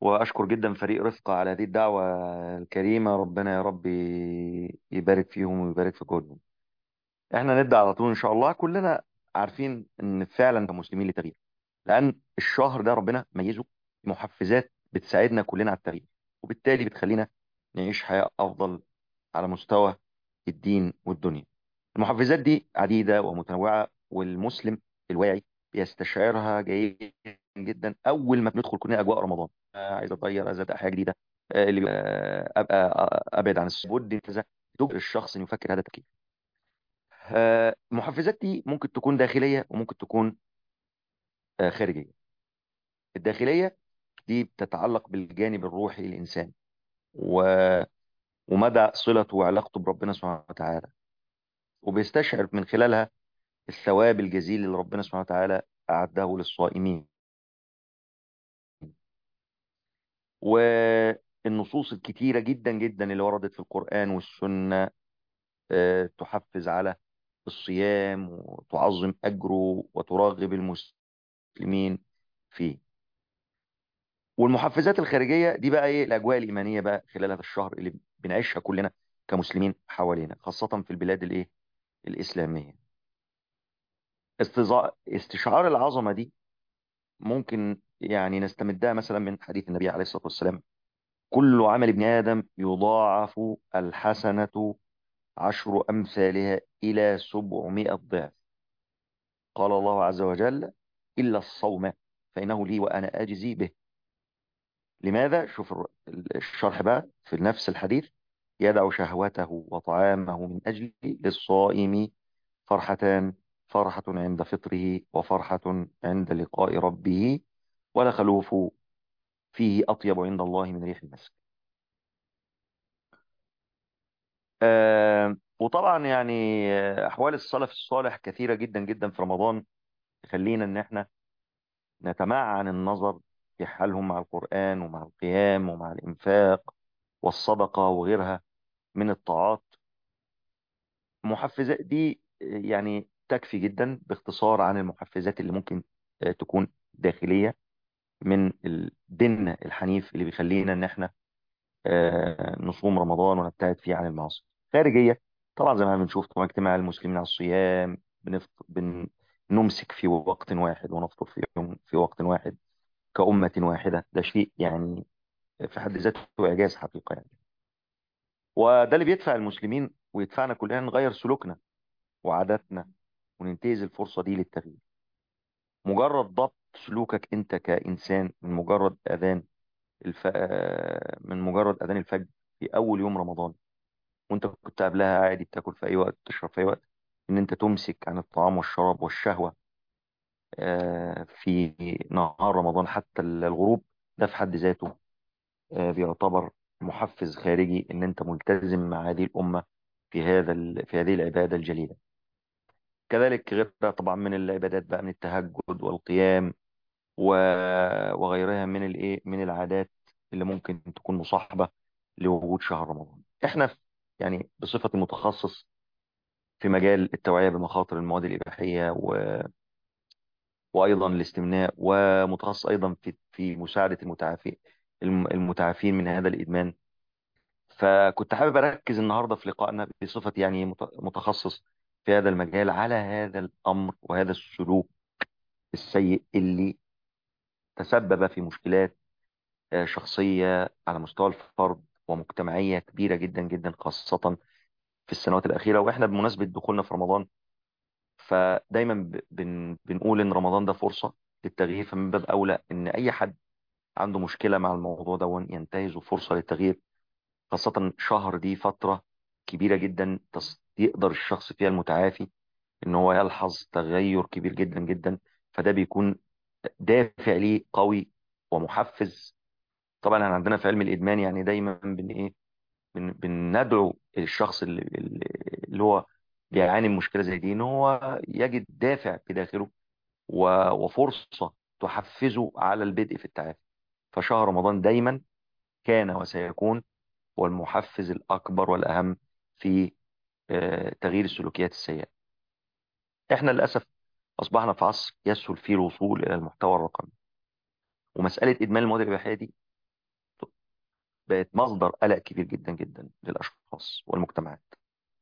وأشكر جدا فريق رفقة على هذه الدعوة الكريمة ربنا يا رب يبارك فيهم ويبارك في جهودهم احنا نبدأ على طول إن شاء الله كلنا عارفين إن فعلا كمسلمين لتغيير لأن الشهر ده ربنا ميزه محفزات بتساعدنا كلنا على التغيير وبالتالي بتخلينا نعيش حياة أفضل على مستوى الدين والدنيا المحفزات دي عديدة ومتنوعة والمسلم الواعي بيستشعرها جيدا جدا أول ما بندخل كلنا أجواء رمضان آه، عايز أتغير عايز أبدأ حاجة جديدة آه، اللي آه، أبقى أبعد عن السبود كذا تجبر الشخص إنه يفكر هذا التفكير آه، المحفزات دي ممكن تكون داخلية وممكن تكون آه، خارجية الداخلية دي بتتعلق بالجانب الروحي للإنسان و... ومدى صلته وعلاقته بربنا سبحانه وتعالى وبيستشعر من خلالها الثواب الجزيل اللي ربنا سبحانه وتعالى أعده للصائمين والنصوص الكتيرة جدا جدا اللي وردت في القرآن والسنة آه، تحفز على الصيام وتعظم أجره وترغب المسلمين فيه والمحفزات الخارجية دي بقى ايه الأجواء الإيمانية بقى خلال هذا الشهر اللي بنعيشها كلنا كمسلمين حوالينا خاصة في البلاد الايه الإسلامية استظا- استشعار العظمة دي ممكن يعني نستمدها مثلا من حديث النبي عليه الصلاة والسلام كل عمل ابن آدم يضاعف الحسنة عشر أمثالها إلى سبعمائة ضعف قال الله عز وجل إلا الصوم فإنه لي وأنا أجزي به لماذا؟ شوف الر- الشرح بقى في نفس الحديث يدع شهوته وطعامه من أجل للصائم فرحتان فرحة عند فطره وفرحة عند لقاء ربه ولا خلوف فيه أطيب عند الله من ريح المسك آه وطبعا يعني آه، أحوال السلف الصالح كثيرة جدا جدا في رمضان تخلينا إن احنا نتمعن النظر في حالهم مع القرآن ومع القيام ومع الإنفاق والصدقة وغيرها من الطاعات المحفزات دي آه، يعني تكفي جدا باختصار عن المحفزات اللي ممكن آه، تكون داخلية من ال- ديننا الحنيف اللي بيخلينا ان احنا آه، نصوم رمضان ونبتعد فيه عن المعاصي خارجية طبعا زي ما بنشوف طبعا اجتماع المسلمين على الصيام بنفط... بن... نمسك في وقت واحد ونفطر في يوم في وقت واحد كأمة واحدة ده شيء يعني في حد ذاته إعجاز حقيقة يعني وده اللي بيدفع المسلمين ويدفعنا كلنا نغير سلوكنا وعاداتنا وننتهز الفرصة دي للتغيير مجرد ضبط سلوكك انت كإنسان من مجرد أذان الف... آه، من مجرد أذان الفجر في أول يوم رمضان وانت كنت قبلها عادي بتاكل في أي وقت تشرب في أي وقت إن أنت تمسك عن الطعام والشراب والشهوة آه، في نهار رمضان حتى الغروب ده في حد ذاته آه، بيعتبر محفز خارجي إن أنت ملتزم مع هذه الأمة في هذا ال... في هذه العبادة الجليلة كذلك غيرها طبعا من العبادات بقى من التهجد والقيام و... وغيرها من الايه من العادات اللي ممكن تكون مصاحبة لوجود شهر رمضان احنا في- يعني بصفتي متخصص في مجال التوعية بمخاطر المواد الإباحية و... وأيضا الاستمناء ومتخصص أيضا في في مساعدة المتعافين الم- المتعافين من هذا الإدمان فكنت حابب أركز النهاردة في لقائنا بصفتي يعني مت- متخصص في هذا المجال على هذا الأمر وهذا السلوك السيء اللي تسبب في مشكلات آه، شخصية على مستوى الفرد ومجتمعية كبيرة جدا جدا خاصة في السنوات الأخيرة وإحنا بمناسبة دخولنا في رمضان فدايما ب- بن بنقول إن رمضان ده فرصة للتغيير فمن باب أولى إن أي حد عنده مشكلة مع الموضوع ده ينتهزه فرصة للتغيير خاصة شهر دي فترة كبيرة جدا تص- يقدر الشخص فيها المتعافي إن هو يلحظ تغير كبير جدا جدا فده بيكون دافع ليه قوي ومحفز طبعا احنا عندنا في علم الادمان يعني دايما بن ايه بن بندعو الشخص اللي, اللي هو بيعاني من مشكله زي دي ان هو يجد دافع في داخله و- وفرصه تحفزه على البدء في التعافي فشهر رمضان دايما كان وسيكون هو المحفز الاكبر والاهم في آه، تغيير السلوكيات السيئه احنا للاسف اصبحنا في عصر يسهل فيه الوصول الى المحتوى الرقمي ومساله ادمان المواد الاباحيه دي بقت مصدر قلق كبير جدا جدا للأشخاص والمجتمعات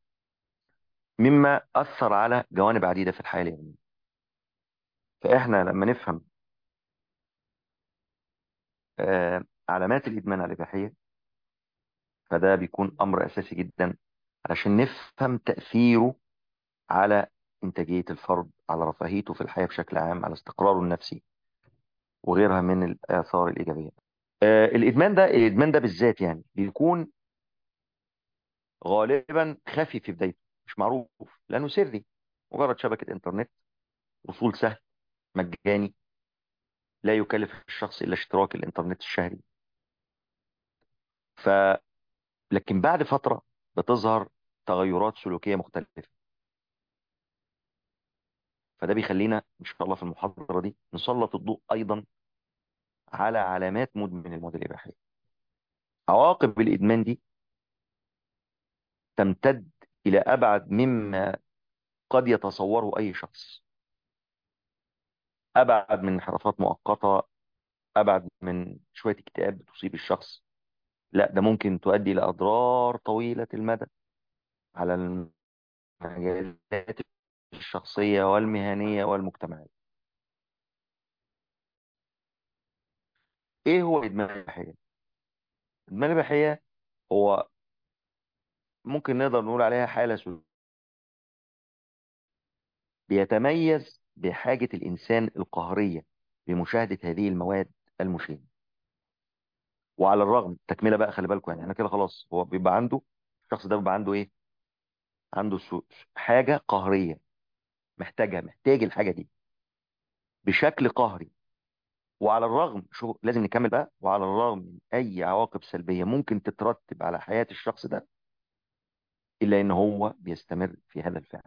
مما أثر على جوانب عديدة في الحياة اليومية فإحنا لما نفهم آه، علامات الإدمان على الإباحية فده بيكون أمر أساسي جدا علشان نفهم تأثيره على إنتاجية الفرد على رفاهيته في الحياة بشكل عام على استقراره النفسي وغيرها من الآثار الإيجابية آه، الإدمان ده الإدمان ده بالذات يعني بيكون غالبا خفي في بدايته مش معروف لأنه سري مجرد شبكة إنترنت وصول سهل مجاني لا يكلف الشخص إلا اشتراك الإنترنت الشهري ف لكن بعد فترة بتظهر تغيرات سلوكية مختلفة فده بيخلينا إن شاء الله في المحاضرة دي نسلط الضوء أيضا على علامات مدمن المواد الإباحية عواقب الإدمان دي تمتد إلى أبعد مما قد يتصوره أي شخص أبعد من انحرافات مؤقتة أبعد من شوية اكتئاب بتصيب الشخص لا ده ممكن تؤدي إلى أضرار طويلة المدى على المجالات الشخصية والمهنية والمجتمعية إيه هو إدمان الإباحية؟ إدمان الإباحية هو ممكن نقدر نقول عليها حالة سلوكية بيتميز بحاجة الإنسان القهرية لمشاهدة هذه المواد المشينة وعلى الرغم تكملة بقى خلي بالكم يعني احنا كده خلاص هو بيبقى عنده الشخص ده بيبقى عنده ايه عنده سو- حاجة قهرية محتاجها محتاج الحاجة دي بشكل قهري وعلى الرغم شو لازم نكمل بقى وعلى الرغم من اي عواقب سلبية ممكن تترتب على حياة الشخص ده الا ان هو بيستمر في هذا الفعل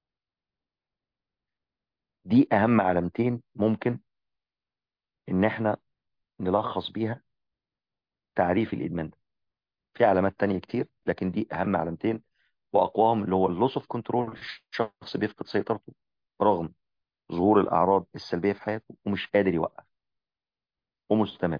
دي اهم علامتين ممكن ان احنا نلخص بيها تعريف الادمان ده في علامات تانية كتير لكن دي اهم علامتين واقواهم اللي هو اللوس اوف كنترول الشخص بيفقد سيطرته رغم ظهور الاعراض السلبية في حياته ومش قادر يوقف ومستمر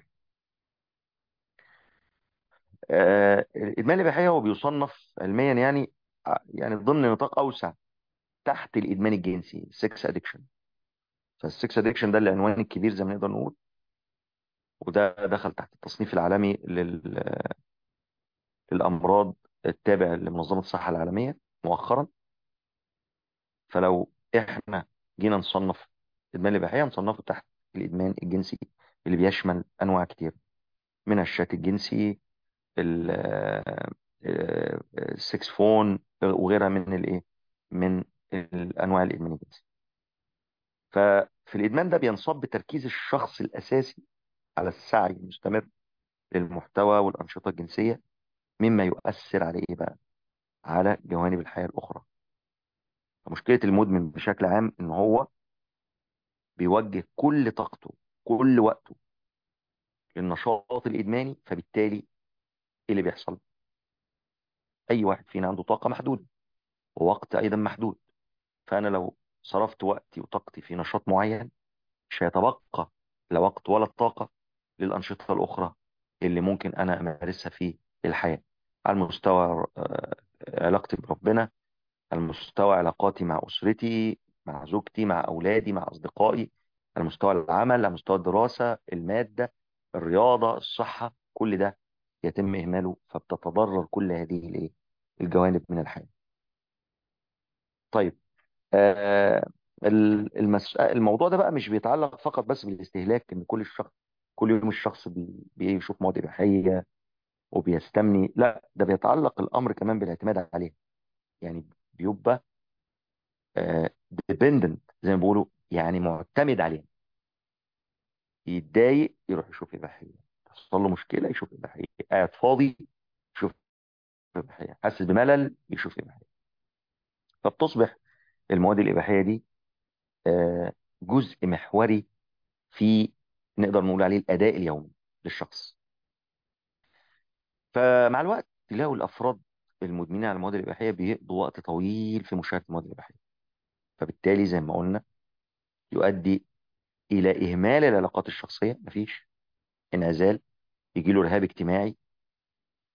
آه الادمان الاباحية هو بيصنف علميا يعني يعني ضمن نطاق اوسع تحت الادمان الجنسي سكس ادكشن فالسكس ادكشن ده العنوان الكبير زي ما نقدر نقول وده دخل تحت التصنيف العالمي لل... للامراض التابع لمنظمة الصحة العالمية مؤخرا فلو احنا جينا نصنف الادمان الاباحية نصنفه تحت الادمان الجنسي اللي بيشمل انواع كتير من الشات الجنسي ال- آه، آه، السكس فون وغيرها من الايه من الانواع الادمان الجنسي ففي الادمان ده بينصب بتركيز الشخص الاساسي على السعي المستمر للمحتوى والانشطه الجنسيه مما يؤثر على ايه بقى على جوانب الحياه الاخرى فمشكله المدمن بشكل عام ان هو بيوجه كل طاقته كل وقته للنشاط الادماني فبالتالي ايه اللي بيحصل اي واحد فينا عنده طاقه محدوده ووقت ايضا محدود فانا لو صرفت وقتي وطاقتي في نشاط معين مش هيتبقى لا وقت ولا الطاقة للأنشطة الأخرى اللي ممكن أنا أمارسها في الحياة على المستوى آه، علاقتي بربنا على مستوى علاقاتي مع أسرتي مع زوجتي مع أولادي مع أصدقائي على مستوى العمل على مستوى الدراسة المادة الرياضة الصحة كل ده يتم إهماله فبتتضرر كل هذه الإيه؟ الجوانب من الحياة طيب آه، ال- المس... الموضوع ده بقى مش بيتعلق فقط بس بالاستهلاك ان كل الشخص كل يوم الشخص بي... بيشوف مواد إباحية وبيستمني لا ده بيتعلق الأمر كمان بالاعتماد عليها يعني بيبقى ديبندنت زي ما بيقولوا يعني معتمد عليها يتضايق يروح يشوف إباحية تحصل له مشكلة يشوف إباحية قاعد فاضي يشوف إباحية حاسس بملل يشوف إباحية فبتصبح المواد الإباحية دي آه، جزء محوري في نقدر نقول عليه الأداء اليومي للشخص فمع الوقت تلاقوا الأفراد المدمنين على المواد الإباحية بيقضوا وقت طويل في مشاهدة المواد الإباحية فبالتالي زي ما قلنا يؤدي إلى إهمال العلاقات الشخصية مفيش انعزال يجي له رهاب اجتماعي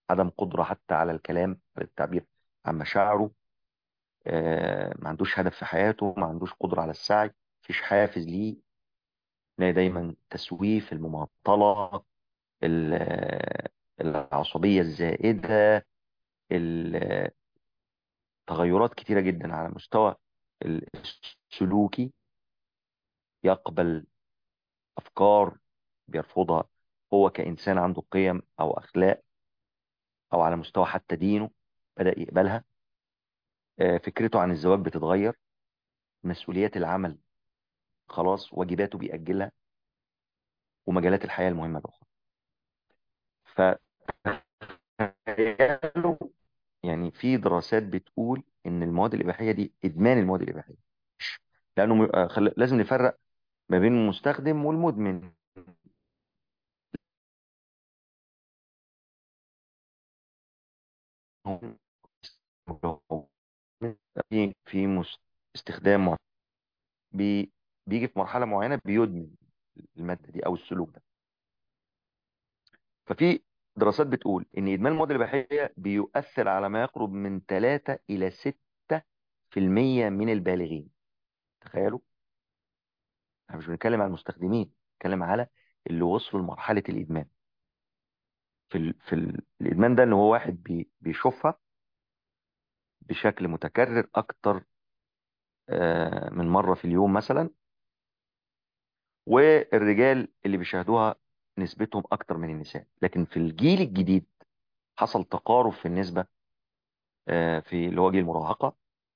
عدم قدرة حتى على الكلام على التعبير عن مشاعره آه، ما عندوش هدف في حياته ما عندوش قدرة على السعي مفيش حافز ليه تلاقي دايما تسويف المماطلة ال- العصبية الزائدة ال- تغيرات كتيرة جدا على مستوى السلوكي يقبل أفكار بيرفضها هو كإنسان عنده قيم أو أخلاق أو على مستوى حتى دينه بدأ يقبلها آه، فكرته عن الزواج بتتغير مسؤوليات العمل خلاص واجباته بيأجلها ومجالات الحياة المهمة الأخرى فتخيلوا يعني في دراسات بتقول إن المواد الإباحية دي إدمان المواد الإباحية لأنه م- آه، خل- لازم نفرق ما بين المستخدم والمدمن في في مس- استخدام معين بي بيجي في مرحلة معينة بيدمن المادة دي أو السلوك ده ففي دراسات بتقول إن إدمان المواد الإباحية بيؤثر على ما يقرب من 3 إلى 6% من البالغين تخيلوا احنا مش بنتكلم عن المستخدمين بنتكلم على اللي وصلوا لمرحلة الإدمان في ال... في ال... الإدمان ده إن هو واحد بي... بيشوفها بشكل متكرر أكتر آه، من مرة في اليوم مثلا والرجال اللي بيشاهدوها نسبتهم أكتر من النساء لكن في الجيل الجديد حصل تقارب في النسبة آه، في اللي هو جيل المراهقة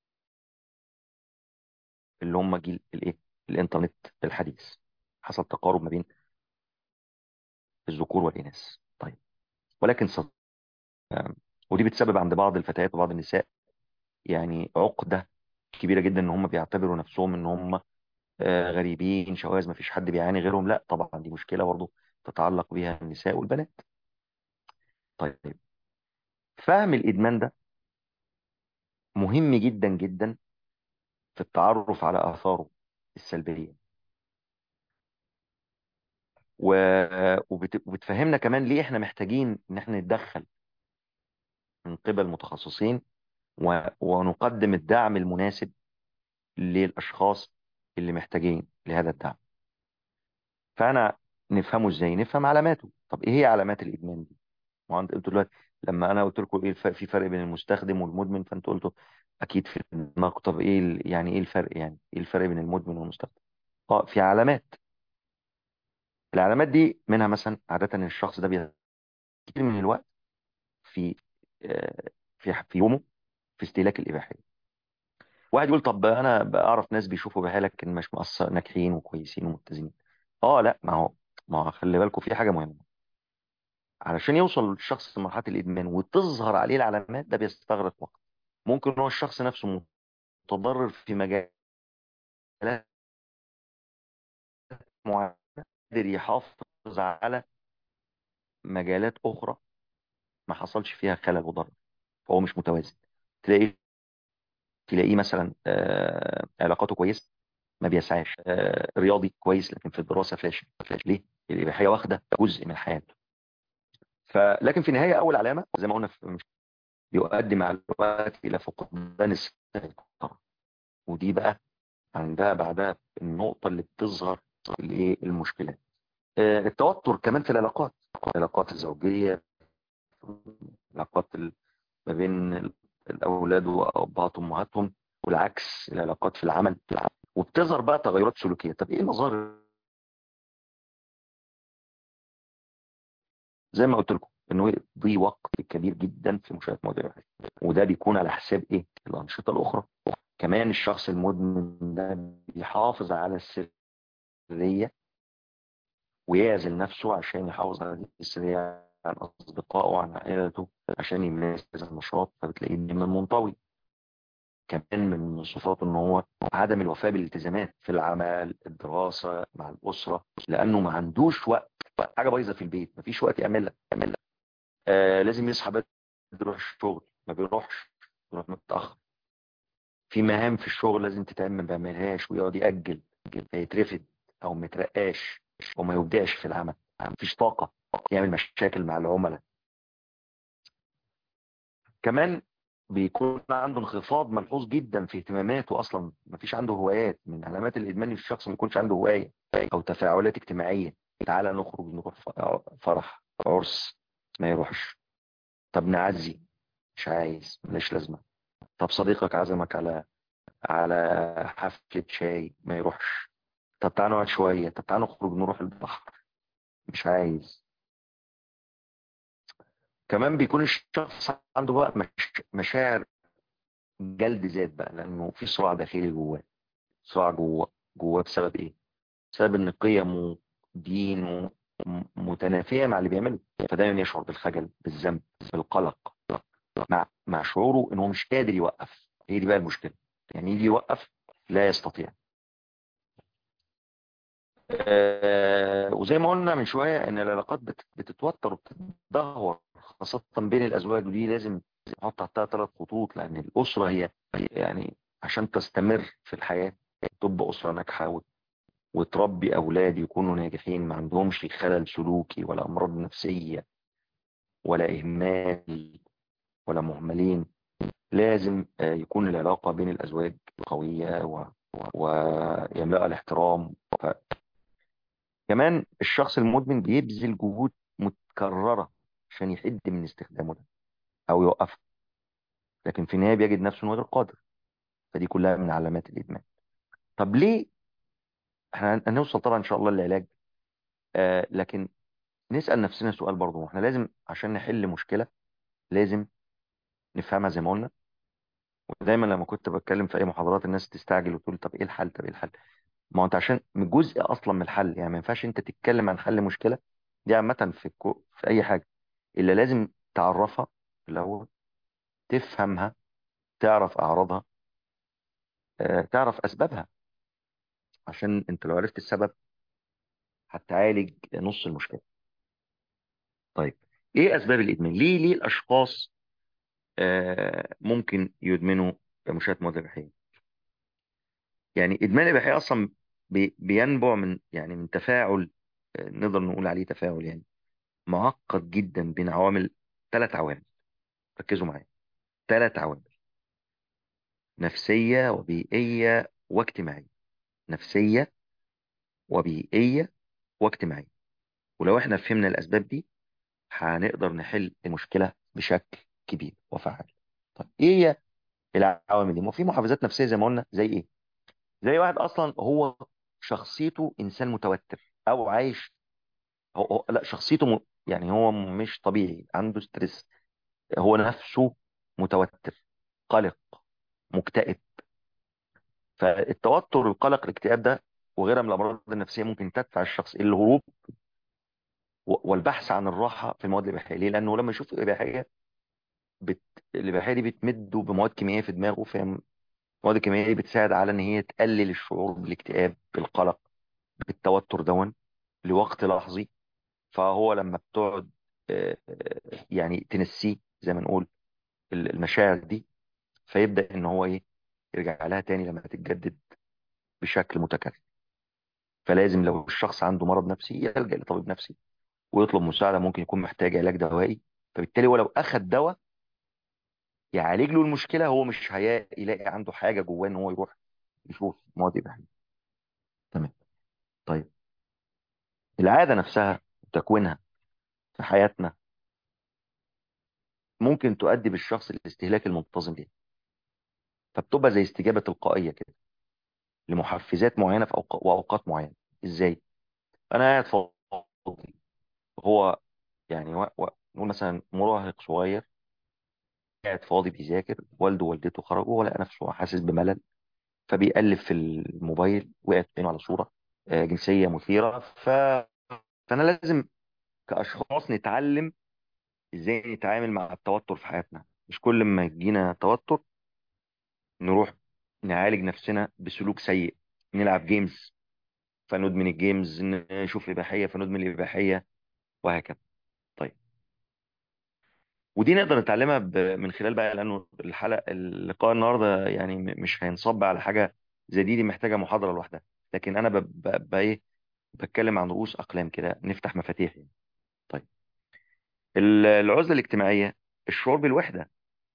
اللي هم جيل الايه الانترنت الحديث حصل تقارب ما بين الذكور والإناث طيب ولكن صد... آه، ودي بتسبب عند بعض الفتيات وبعض النساء يعني عقدة كبيرة جدا ان هم بيعتبروا نفسهم ان هم آه، غريبين شواذ ما فيش حد بيعاني غيرهم لا طبعا دي مشكلة برضه تتعلق بها النساء والبنات طيب فهم الإدمان ده مهم جدا جدا في التعرف على آثاره السلبية و- وبت- وبتفهمنا كمان ليه احنا محتاجين ان احنا نتدخل من قبل متخصصين و- ونقدم الدعم المناسب للأشخاص اللي محتاجين لهذا الدعم فأنا نفهمه ازاي نفهم علاماته طب ايه هي علامات الإدمان دي ما هو انت انتوا دلوقتي لما انا قلت لكم ايه الفرق في فرق بين المستخدم والمدمن فانتوا قلتوا اكيد في دماغكم طب ايه ال- يعني ايه الفرق يعني ايه الفرق بين المدمن والمستخدم اه في علامات العلامات دي منها مثلا عادة ان الشخص ده بيقضي كتير من الوقت في آه، في في يومه في استهلاك الإباحية واحد يقول طب انا بعرف ناس بيشوفوا إباحية لكن مش مقصر ناجحين وكويسين ومتزنين اه لا ما هو ما هو خلي بالكم في حاجة مهمة علشان يوصل الشخص لمرحلة الإدمان وتظهر عليه العلامات ده بيستغرق وقت ممكن هو الشخص نفسه متضرر في مجالات معينة قادر يحافظ على مجالات أخرى ما حصلش فيها خلل وضرر فهو مش متوازن تلاقيه تلاقيه مثلا آه علاقاته كويسة ما بيسعاش آه رياضي كويس لكن في الدراسة فاشل فاشل ليه؟ الإباحية واخدة جزء من حياته فلكن في النهاية أول علامة زي ما قلنا في بيؤدي مع الوقت إلى فقدان السيطرة ودي بقى عندها بعدها النقطة اللي بتظهر الايه المشكلات آه، التوتر كمان في العلاقات العلاقات الزوجية العلاقات ال- ما بين ال- الأولاد وأبهاتهم وأمهاتهم والعكس العلاقات في العمل وبتظهر بقى تغيرات سلوكية طب إيه المظاهر زي ما قلت لكم إنه يقضي وقت كبير جدا في مشاهدة مواضيع الحياة وده بيكون على حساب إيه الأنشطة الأخرى كمان الشخص المدمن ده بيحافظ على السرية ويعزل نفسه عشان يحافظ على هذه السرية عن أصدقائه وعن عائلته عشان يمارس هذا النشاط فبتلاقيه دايما منطوي كمان من صفاته ان هو عدم الوفاء بالالتزامات في العمل الدراسة مع الأسرة لأنه ما عندوش وقت حاجة بايظة في البيت مفيش وقت يعملها يعملها آه لازم يصحى بدري يروح الشغل ما بيروحش يروح متأخر في مهام في الشغل لازم تتعمل ما بيعملهاش ويقعد يأجل فيترفد أو ما يترقاش أو ما يبدعش في العمل مفيش طاقة يعمل مشاكل مع العملاء كمان بيكون عنده انخفاض ملحوظ جدا في اهتماماته اصلا مفيش عنده هوايات من علامات الادمان إن الشخص ما يكونش عنده هوايه او تفاعلات اجتماعيه تعالى نخرج نروح ف- فرح عرس ما يروحش طب نعزي مش عايز ملاش لازمه طب صديقك عزمك على على حفله شاي ما يروحش طب تعالى نقعد شويه طب تعالى نخرج نروح البحر مش عايز كمان بيكون الشخص عنده بقى مش مشاعر جلد ذات بقى لانه في صراع داخلي جواه صراع جواه جواه بسبب ايه بسبب ان قيمه دينه م- متنافية مع اللي بيعمله فدايما يشعر بالخجل بالذنب بالقلق مع مع شعوره ان هو مش قادر يوقف هي دي بقى المشكلة يعني يجي يوقف لا يستطيع آه وزي ما قلنا من شوية ان العلاقات بت- بتتوتر وبتتدهور خاصة بين الازواج ودي لازم نحط تحتها ثلاث خطوط لان الاسرة هي يعني عشان تستمر في الحياة تبقى اسرة ناجحة وت- وتربي اولاد يكونوا ناجحين ما عندهمش خلل سلوكي ولا امراض نفسية ولا اهمال ولا مهملين لازم آه، يكون العلاقة بين الازواج قوية و... ويملأها الاحترام كمان الشخص المدمن بيبذل جهود متكررة عشان يحد من استخدامه ده أو يوقفه لكن في النهاية بيجد نفسه إنه غير قادر فدي كلها من علامات الإدمان طب ليه احنا هنوصل طبعا إن شاء الله للعلاج آه لكن نسأل نفسنا سؤال برضه احنا لازم عشان نحل مشكلة لازم نفهمها زي ما قلنا ودايما لما كنت بتكلم في أي محاضرات الناس تستعجل وتقول طب إيه الحل طب إيه الحل ما هو أنت عشان جزء أصلا من الحل يعني ما ينفعش أنت تتكلم عن حل مشكلة دي عامة في الكو... في أي حاجة إلا لازم تعرفها في الأول تفهمها تعرف أعراضها آه، تعرف أسبابها عشان أنت لو عرفت السبب هتعالج نص المشكلة طيب إيه أسباب الإدمان؟ ليه ليه الأشخاص آه، ممكن يدمنوا مشاهدة مواد إباحية؟ يعني إدمان الإباحية أصلا بي- بينبع من يعني من تفاعل آه، نقدر نقول عليه تفاعل يعني معقد جدا بين عوامل ثلاث عوامل ركزوا معايا ثلاث عوامل نفسية وبيئية واجتماعية نفسية وبيئية واجتماعية ولو احنا فهمنا الأسباب دي هنقدر نحل المشكلة بشكل كبير وفعال طيب ايه هي العوامل دي ما في محفزات نفسية زي ما قلنا زي ايه زي واحد اصلا هو شخصيته انسان متوتر او عايش هو, هو لا شخصيته م... يعني هو مش طبيعي عنده ستريس هو نفسه متوتر قلق مكتئب فالتوتر القلق الاكتئاب ده وغيرها من الامراض النفسيه ممكن تدفع الشخص الى الهروب و- والبحث عن الراحه في المواد الاباحيه ليه لانه لما يشوف الاباحيه بت... الاباحيه دي بتمده بمواد كيميائيه في دماغه فاهم المواد الكيميائيه دي بتساعد على ان هي تقلل الشعور بالاكتئاب بالقلق بالتوتر دون لوقت لحظي فهو لما بتقعد آه، آه، يعني تنسيه زي ما نقول ال- المشاعر دي فيبدأ ان هو ايه يرجع لها تاني لما تتجدد بشكل متكرر فلازم لو الشخص عنده مرض نفسي يلجأ لطبيب نفسي ويطلب مساعدة ممكن يكون محتاج علاج دوائي فبالتالي ولو أخد دواء يعالج له المشكلة هو مش هيلاقي عنده حاجة جواه ان هو يروح يشوف مواد إباحية تمام طيب العادة نفسها وتكوينها في حياتنا ممكن تؤدي بالشخص الاستهلاك المنتظم ليها فبتبقى زي استجابة تلقائية كده لمحفزات معينة في أوق- وأوقات معينة إزاي؟ أنا قاعد فاضي هو يعني و... و... نقول مثلا مراهق صغير قاعد فاضي بيذاكر والده ووالدته خرجوا ولقى نفسه حاسس بملل فبيقلب في الموبايل وقعت عينه على صورة آه، جنسية مثيرة ف... فأنا لازم كأشخاص نتعلم إزاي نتعامل مع التوتر في حياتنا مش كل ما يجينا توتر نروح نعالج نفسنا بسلوك سيء نلعب جيمز فندمن الجيمز نشوف إباحية فندمن الإباحية وهكذا طيب ودي نقدر نتعلمها ب... من خلال بقى لأنه الحلقة اللقاء النهاردة يعني م- مش هينصب على حاجة زي دي دي محتاجة محاضرة لوحدها لكن أنا ب... ب... ب... إيه بتكلم عن رؤوس أقلام كده نفتح مفاتيح يعني طيب ال- العزلة الاجتماعية الشعور بالوحدة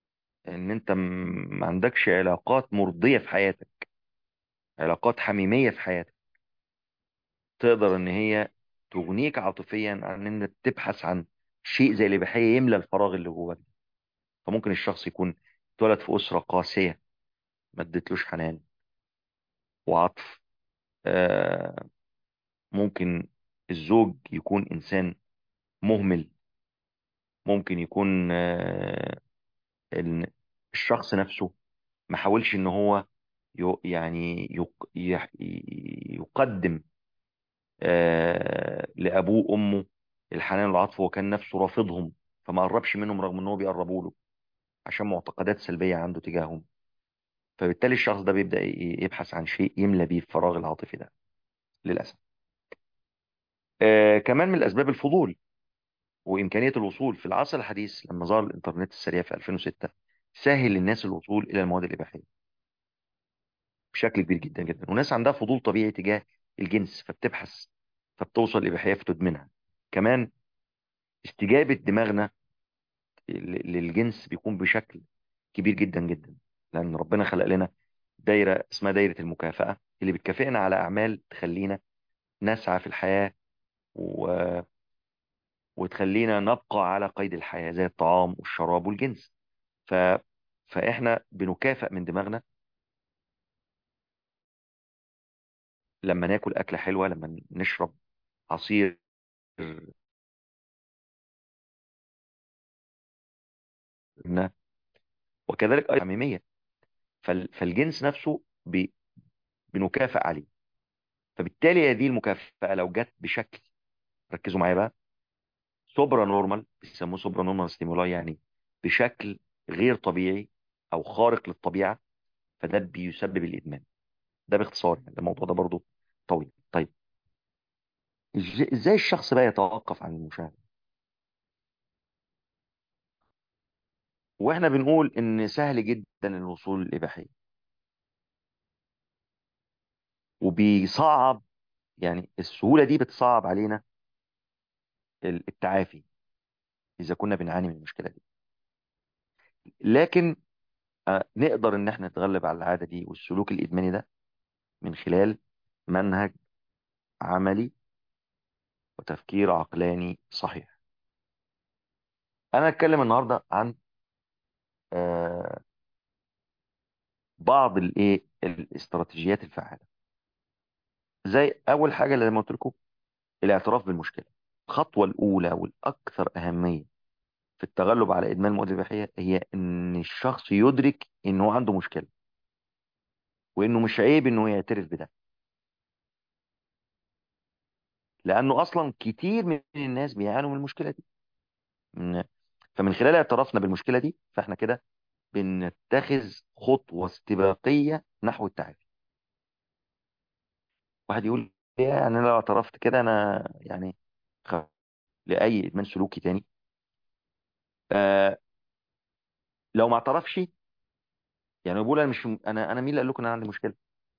ان انت م- ما عندكش علاقات مرضية في حياتك علاقات حميمية في حياتك تقدر ان هي تغنيك عاطفيا عن انك تبحث عن شيء زي الإباحية يملى الفراغ اللي جواك فممكن الشخص يكون اتولد في أسرة قاسية ما ادتلوش حنان وعطف آه، ممكن الزوج يكون إنسان مهمل ممكن يكون آه، إن الشخص نفسه ما حاولش ان هو يو- يعني يق- يح- يقدم آه، لأبوه وأمه الحنان والعطف وكان نفسه رافضهم فما قربش منهم رغم ان هو بيقربوا له عشان معتقدات سلبية عنده تجاههم فبالتالي الشخص ده بيبدأ ي- يبحث عن شيء يملى بيه الفراغ العاطفي ده للأسف آه، كمان من الأسباب الفضول وإمكانية الوصول في العصر الحديث لما ظهر الإنترنت السريع في 2006 سهل للناس الوصول إلى المواد الإباحية بشكل كبير جدا جدا وناس عندها فضول طبيعي تجاه الجنس فبتبحث فبتوصل لإباحية فتدمنها كمان استجابة دماغنا ل- للجنس بيكون بشكل كبير جدا جدا لأن ربنا خلق لنا دايرة اسمها دايرة المكافأة اللي بتكافئنا على أعمال تخلينا نسعى في الحياة و... وتخلينا نبقى على قيد الحياة زي الطعام والشراب والجنس ف... فإحنا بنكافئ من دماغنا لما ناكل أكلة حلوة لما نشرب عصير وكذلك أيضا حميمية فال... فالجنس نفسه بي... بنكافئ عليه فبالتالي هذه المكافأة لو جت بشكل ركزوا معايا بقى سوبرا نورمال بيسموه سوبرا نورمال ستيمولاي يعني بشكل غير طبيعي او خارق للطبيعة فده بيسبب الادمان ده باختصار يعني الموضوع ده برضو طويل طيب إز- ازاي الشخص بقى يتوقف عن المشاهدة واحنا بنقول ان سهل جدا الوصول للإباحية وبيصعب يعني السهولة دي بتصعب علينا ال- التعافي اذا كنا بنعاني من المشكلة دي لكن آه، نقدر ان احنا نتغلب على العادة دي والسلوك الادماني ده من خلال منهج عملي وتفكير عقلاني صحيح انا اتكلم النهارده عن آه، بعض الايه الاستراتيجيات الفعاله زي اول حاجه اللي زي ما قلت لكم الاعتراف بالمشكله الخطوه الاولى والاكثر اهميه في التغلب على ادمان المواد الاباحيه هي ان الشخص يدرك ان هو عنده مشكله وانه مش عيب انه يعترف بده لانه اصلا كتير من الناس بيعانوا من المشكله دي من- فمن خلال اعترافنا بالمشكله دي فاحنا كده بنتخذ خطوه استباقيه نحو التعافي واحد يقول لي يعني انا لو اعترفت كده انا يعني خ- لاي ادمان سلوكي تاني آه لو ما اعترفش يعني بقول انا مش انا انا مين اللي قال لكم ان انا عندي مشكله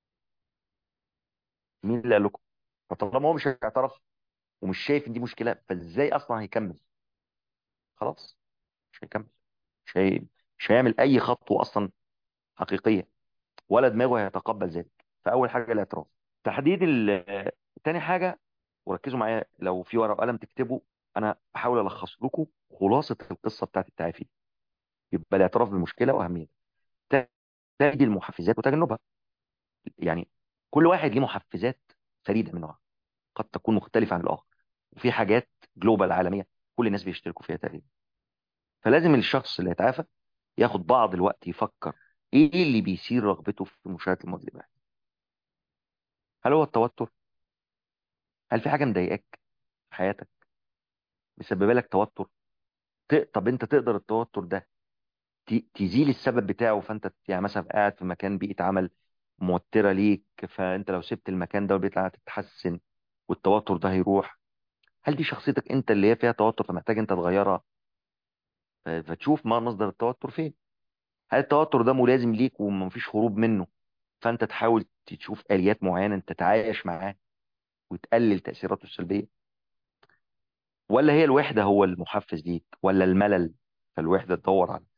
مين اللي قال لكم فطالما هو مش هيعترف ومش شايف ان دي مشكله فازاي اصلا هيكمل خلاص مش هيكمل مش هي... مش هيعمل اي خطوه اصلا حقيقيه ولا دماغه هيتقبل ذلك فاول حاجه الاعتراف تحديد ال... آه، تاني حاجه وركزوا معايا لو في ورقه وقلم تكتبوا انا بحاول الخص لكم خلاصه القصه بتاعت التعافي يبقى الاعتراف بالمشكله واهميتها تجدي المحفزات وتجنبها يعني كل واحد ليه محفزات فريده من نوعها قد تكون مختلفه عن الاخر وفي حاجات جلوبال عالميه كل الناس بيشتركوا فيها تقريبا فلازم الشخص اللي يتعافى ياخد بعض الوقت يفكر ايه اللي بيثير رغبته في مشاهده المواد الاباحيه هل هو التوتر هل في حاجه مضايقاك في حياتك مسببه لك توتر ت- طب انت تقدر التوتر ده ت- تزيل السبب بتاعه فانت يعني مثلا قاعد في مكان بيئه عمل موتره ليك فانت لو سبت المكان ده والبيئه العمل هتتحسن والتوتر ده هيروح هل دي شخصيتك انت اللي هي فيها توتر فمحتاج انت تغيرها ف- فتشوف ما مصدر التوتر فين هل التوتر ده ملازم ليك ومفيش هروب منه فانت تحاول تشوف اليات معينه انت تتعايش معاه وتقلل تاثيراته السلبيه ولا هي الوحده هو المحفز ليك ولا الملل فالوحده تدور على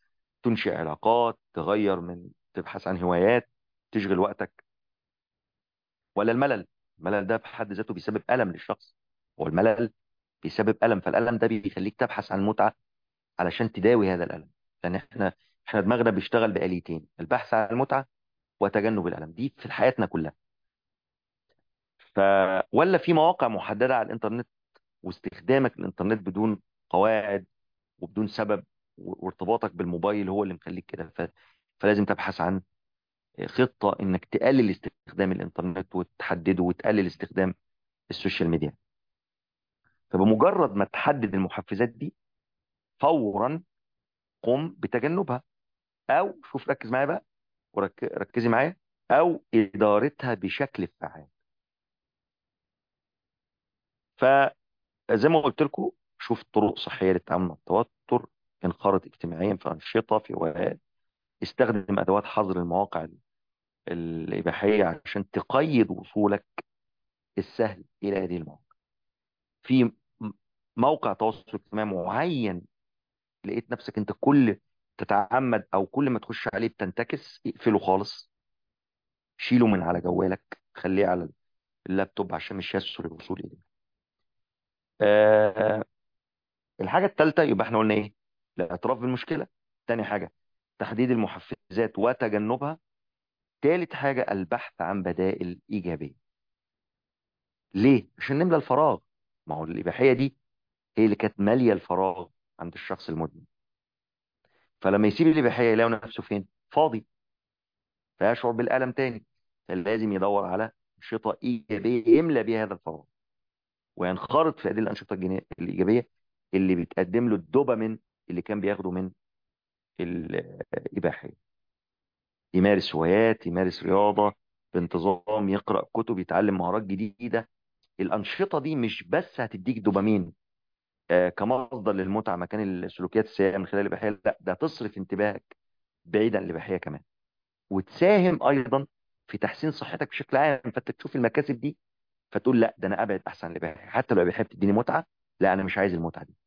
تنشئ علاقات تغير من تبحث عن هوايات تشغل وقتك ولا الملل الملل ده في حد ذاته بيسبب ألم للشخص هو الملل بيسبب ألم فالألم ده بيخليك تبحث عن متعة علشان تداوي هذا الألم لأن احنا احنا دماغنا بيشتغل بآليتين البحث عن المتعة وتجنب الألم دي في حياتنا كلها ف ولا في مواقع محددة على الإنترنت واستخدامك للإنترنت بدون قواعد وبدون سبب وارتباطك بالموبايل هو اللي مخليك كده ف... فلازم تبحث عن خطة انك تقلل استخدام الانترنت وتحدده وتقلل استخدام السوشيال ميديا فبمجرد ما تحدد المحفزات دي فورا قم بتجنبها او شوف ركز معايا بقى وركزي معايا او ادارتها بشكل فعال فزي ما قلت لكم شوف طرق صحية للتعامل مع التوتر انخرط اجتماعيا في أنشطة في هوايات استخدم أدوات حظر المواقع الإباحية عشان تقيد وصولك السهل إلى هذه المواقع في موقع تواصل اجتماعي معين لقيت نفسك انت كل تتعمد او كل ما تخش عليه بتنتكس اقفله خالص شيله من على جوالك خليه على اللابتوب عشان مش يسهل الوصول اليه آه الحاجة الثالثة يبقى احنا قلنا ايه الاعتراف بالمشكلة تاني حاجة تحديد المحفزات وتجنبها ثالث حاجة البحث عن بدائل إيجابية ليه؟ عشان نملى الفراغ ما هو الإباحية دي هي اللي كانت مالية الفراغ عند الشخص المدمن فلما يسيب الإباحية يلاقي نفسه فين؟ فاضي فيشعر بالألم تاني فلازم يدور على أنشطة إيجابية يملى بيها هذا الفراغ وينخرط في هذه الأنشطة الإيجابية اللي بتقدم له الدوبامين اللي كان بياخده من الإباحية يمارس هوايات يمارس رياضة بانتظام يقرأ كتب يتعلم مهارات جديدة الأنشطة دي مش بس هتديك دوبامين آه كمصدر للمتعة مكان السلوكيات السيئة من خلال الإباحية لا ده تصرف انتباهك بعيد عن الإباحية كمان وتساهم أيضا في تحسين صحتك بشكل عام فأنت تشوف المكاسب دي فتقول لا ده أنا أبعد أحسن عن الإباحية حتى لو الإباحية بتديني متعة لا أنا مش عايز المتعة دي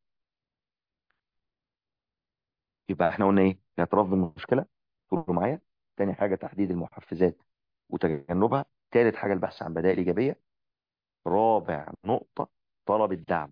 يبقى احنا قلنا ايه الاعتراف بالمشكلة تقولوا معايا تاني حاجة تحديد المحفزات وتجنبها ثالث حاجة البحث عن بدائل إيجابية رابع نقطة طلب الدعم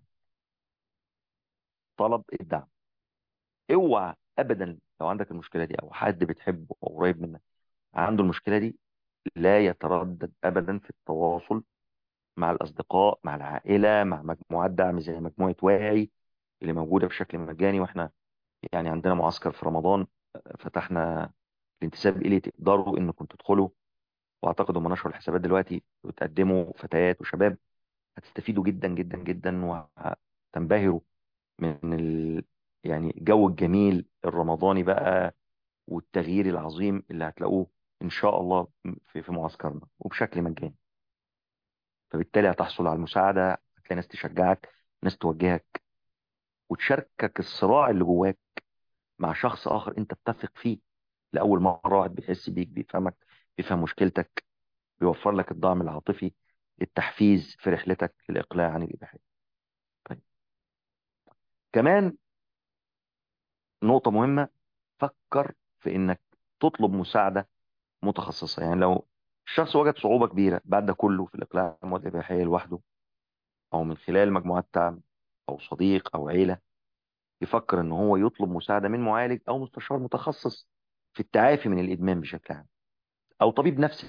طلب الدعم اوعى ابدا لو عندك المشكلة دي او حد بتحبه او قريب منك عنده المشكلة دي لا يتردد ابدا في التواصل مع الاصدقاء مع العائلة مع مجموعات دعم زي مجموعة واعي اللي موجودة بشكل مجاني واحنا يعني عندنا معسكر في رمضان فتحنا الانتساب اليه تقدروا انكم تدخلوا واعتقد هم نشروا الحسابات دلوقتي وتقدموا فتيات وشباب هتستفيدوا جدا جدا جدا وهتنبهروا من ال... يعني الجو الجميل الرمضاني بقى والتغيير العظيم اللي هتلاقوه ان شاء الله في في معسكرنا وبشكل مجاني فبالتالي هتحصل على المساعده هتلاقي ناس تشجعك ناس توجهك وتشاركك الصراع اللي جواك مع شخص اخر انت بتثق فيه لاول مره واحد بيحس بيك بيفهمك بيفهم مشكلتك بيوفر لك الدعم العاطفي التحفيز في رحلتك للاقلاع عن الاباحيه طيب كمان نقطه مهمه فكر في انك تطلب مساعده متخصصه يعني لو الشخص وجد صعوبه كبيره بعد ده كله في الاقلاع عن المواد الاباحيه لوحده او من خلال مجموعات دعم او صديق او عيله يفكر ان هو يطلب مساعده من معالج او مستشار متخصص في التعافي من الادمان بشكل عام او طبيب نفسي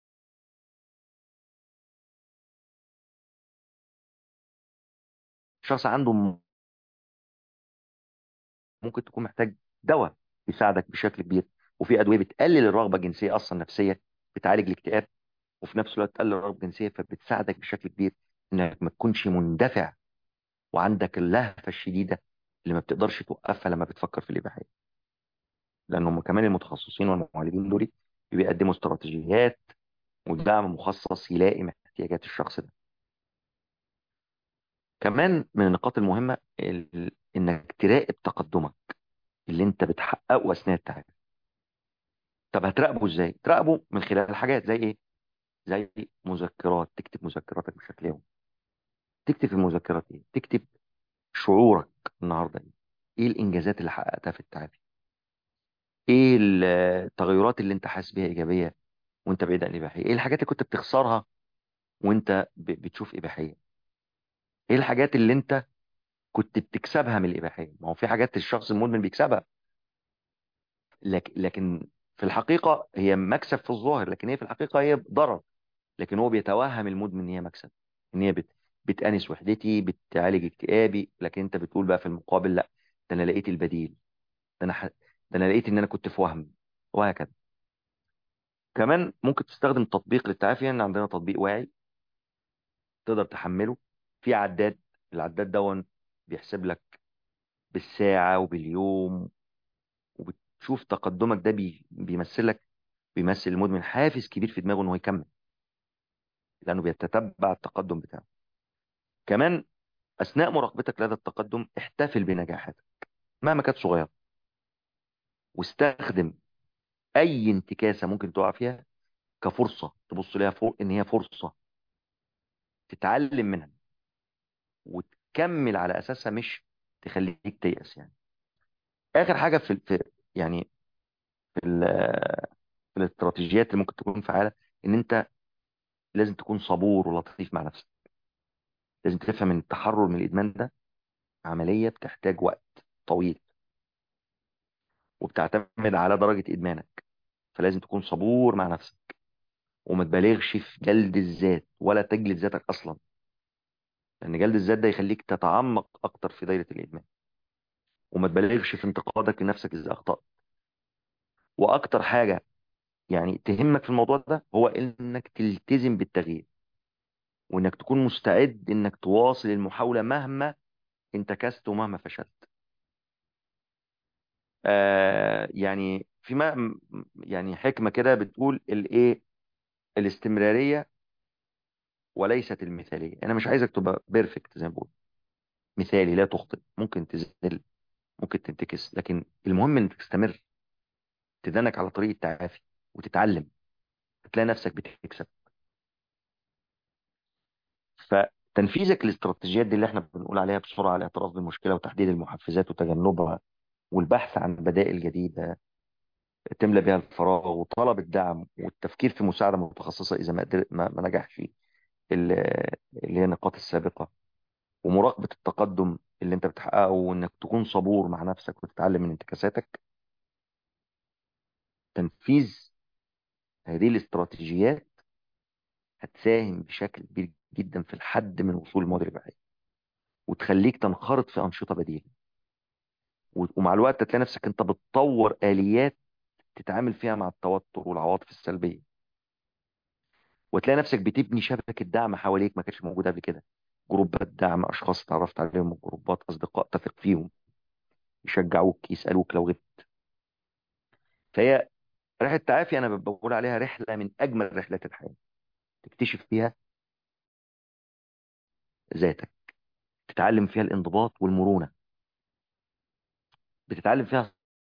شخص عنده ممكن تكون محتاج دواء يساعدك بشكل كبير وفي ادويه بتقلل الرغبه الجنسيه اصلا نفسيه بتعالج الاكتئاب وفي نفس الوقت تقلل الرغبه الجنسيه فبتساعدك بشكل كبير انك ما تكونش مندفع وعندك اللهفه الشديده اللي ما بتقدرش توقفها لما بتفكر في الاباحيه لانهم كمان المتخصصين والمعالجين دول بيقدموا استراتيجيات ودعم مخصص يلائم احتياجات الشخص ده كمان من النقاط المهمة ال... انك تراقب تقدمك اللي انت بتحققه اثناء التعافي طب هتراقبه ازاي تراقبه من خلال حاجات زي ايه زي مذكرات تكتب مذكراتك بشكل يومي تكتب في المذكرات ايه تكتب شعورك النهارده ايه ايه الانجازات اللي حققتها في التعافي ايه التغيرات اللي انت حاسس بيها ايجابيه وانت بعيد عن الاباحيه ايه الحاجات اللي كنت بتخسرها وانت ب- بتشوف اباحيه ايه الحاجات اللي انت كنت بتكسبها من الاباحيه ما هو في حاجات الشخص المدمن بيكسبها لكن لكن في الحقيقه هي مكسب في الظاهر لكن هي في الحقيقه هي ضرر لكن هو بيتوهم المدمن ان هي مكسب ان هي بت... بتأنس وحدتي بتعالج اكتئابي لكن انت بتقول بقى في المقابل لا ده انا لقيت البديل ده انا ح... ده انا لقيت ان انا كنت في وهم وهكذا كمان ممكن تستخدم تطبيق للتعافي ان عندنا تطبيق واعي تقدر تحمله في عداد العداد دون بيحسب لك بالساعة وباليوم وبتشوف تقدمك ده بي... بيمثل لك بيمثل المدمن حافز كبير في دماغه انه يكمل لانه بيتتبع التقدم بتاعه كمان اثناء مراقبتك لهذا التقدم احتفل بنجاحاتك مهما كانت صغيرة واستخدم اي انتكاسة ممكن تقع فيها كفرصة تبص ليها فوق ان هي فرصة تتعلم منها وتكمل على اساسها مش تخليك تيأس يعني اخر حاجة في, في يعني في, ال- في الاستراتيجيات اللي ممكن تكون فعالة ان انت لازم تكون صبور ولطيف مع نفسك لازم تفهم ان التحرر من الادمان ده عملية بتحتاج وقت طويل وبتعتمد على درجة ادمانك فلازم تكون صبور مع نفسك وما تبالغش في جلد الذات ولا تجلد ذاتك اصلا لان جلد الذات ده يخليك تتعمق اكتر في دايره الادمان وما تبالغش في انتقادك لنفسك اذا اخطات واكتر حاجه يعني تهمك في الموضوع ده هو انك تلتزم بالتغيير وانك تكون مستعد انك تواصل المحاوله مهما انتكست ومهما فشلت آه يعني في ما يعني حكمه كده بتقول الايه الاستمراريه وليست المثاليه انا مش عايزك تبقى بيرفكت زي ما بقول مثالي لا تخطئ ممكن تزل ممكن تنتكس لكن المهم انك تستمر تدنك على طريق التعافي وتتعلم هتلاقي نفسك بتكسب فتنفيذك للاستراتيجيات دي اللي احنا بنقول عليها بسرعة الاعتراف بالمشكلة وتحديد المحفزات وتجنبها والبحث عن بدائل جديدة تملى بها الفراغ وطلب الدعم والتفكير في مساعدة متخصصة إذا ما قدر ما ما نجحش ال- اللي هي النقاط السابقة ومراقبة التقدم اللي انت بتحققه وانك تكون صبور مع نفسك وتتعلم من انتكاساتك تنفيذ هذه الاستراتيجيات هتساهم بشكل كبير جدا في الحد من وصول المواد الإباحية وتخليك تنخرط في أنشطة بديلة و- ومع الوقت هتلاقي نفسك أنت بتطور آليات تتعامل فيها مع التوتر والعواطف السلبية وتلاقي نفسك بتبني شبكة دعم حواليك ما كانتش موجودة قبل كده جروبات دعم أشخاص اتعرفت عليهم من جروبات أصدقاء تثق فيهم يشجعوك يسألوك لو غبت فهي رحلة تعافي أنا بقول عليها رحلة من أجمل رحلات الحياة تكتشف فيها ذاتك تتعلم فيها الانضباط والمرونة بتتعلم فيها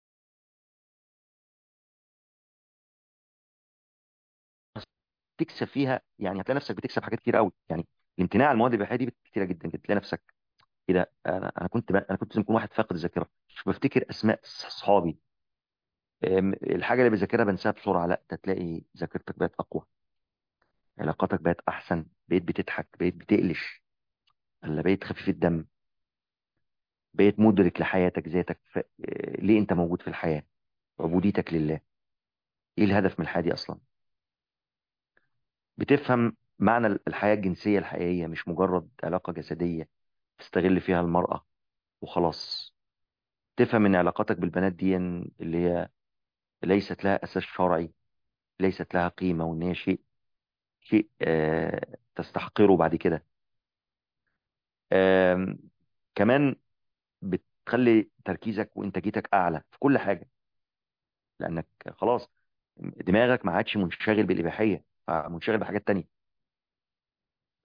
تكسب فيها يعني هتلاقي نفسك بتكسب حاجات كتير قوي يعني الامتناع عن المواد الاباحيه دي كتيره جدا جدا تلاقي نفسك ايه ده انا انا كنت بقى انا كنت لازم اكون واحد فاقد الذاكره مش بفتكر اسماء اصحابي أم، الحاجه اللي بذاكرها بنساها بسرعه لا ده تلاقي ذاكرتك بقت اقوى علاقاتك بقت احسن بقيت بتضحك بقيت بتقلش ولا بقيت خفيف الدم بقيت مدرك لحياتك ذاتك ف... آه، ليه انت موجود في الحياه عبوديتك لله ايه الهدف من الحياه دي اصلا بتفهم معنى الحياه الجنسيه الحقيقيه مش مجرد علاقه جسديه تستغل فيها المرأة وخلاص تفهم ان علاقاتك بالبنات دي اللي هي ليست لها اساس شرعي ليست لها قيمة وان هي شيء شيء آه تستحقره بعد كده آم، كمان بتخلي تركيزك وانتاجيتك اعلى في كل حاجة لانك خلاص دماغك ما عادش منشغل بالاباحية منشغل بحاجات تانية ف...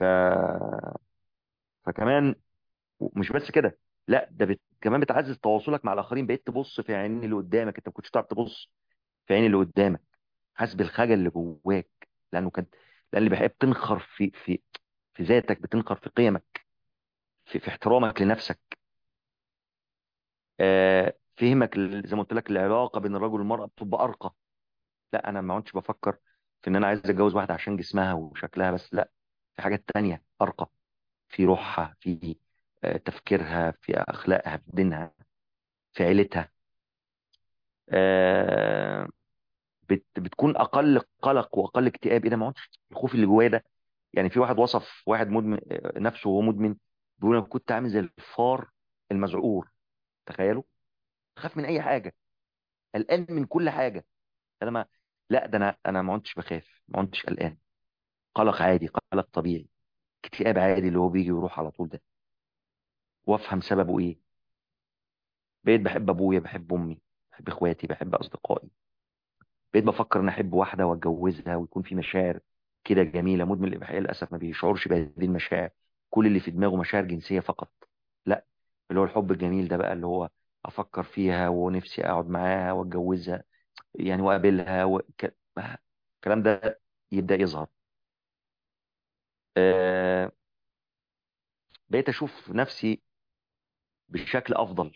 فكمان مش بس كده لا ده بت... كمان بتعزز تواصلك مع الاخرين بقيت تبص في عين اللي قدامك انت ما كنتش تعرف تبص في عين اللي قدامك حاسس بالخجل اللي جواك لانه كان لان اللي بحب بتنخر في في في ذاتك بتنخر في قيمك في, في احترامك لنفسك آه فهمك ال- زي ما قلت لك العلاقه بين الرجل والمراه بتبقى ارقى لا انا ما كنتش بفكر في ان انا عايز اتجوز واحده عشان جسمها وشكلها بس لا في حاجات تانية ارقى في روحها في آه، تفكيرها في اخلاقها في دينها في عيلتها آه، بت بتكون اقل قلق واقل اكتئاب ايه ده ما عدتش الخوف اللي جوايا ده يعني في واحد وصف واحد مدمن آه، نفسه وهو مدمن بيقول انا كنت عامل زي الفار المذعور تخيلوا خاف من اي حاجه قلقان من كل حاجه انا ما لا ده انا انا ما عدتش بخاف ما عدتش قلقان قلق عادي قلق طبيعي اكتئاب عادي اللي هو بيجي ويروح على طول ده وافهم سببه ايه بقيت بحب ابويا بحب امي بحب اخواتي بحب اصدقائي بقيت بفكر ان احب واحده واتجوزها ويكون في مشاعر كده جميله مدمن الاباحيه للاسف ما بيشعرش بهذه المشاعر كل اللي في دماغه مشاعر جنسيه فقط لا اللي هو الحب الجميل ده بقى اللي هو افكر فيها ونفسي اقعد معاها واتجوزها يعني واقابلها وك... الكلام ده يبدا يظهر أه... بقيت اشوف نفسي بشكل افضل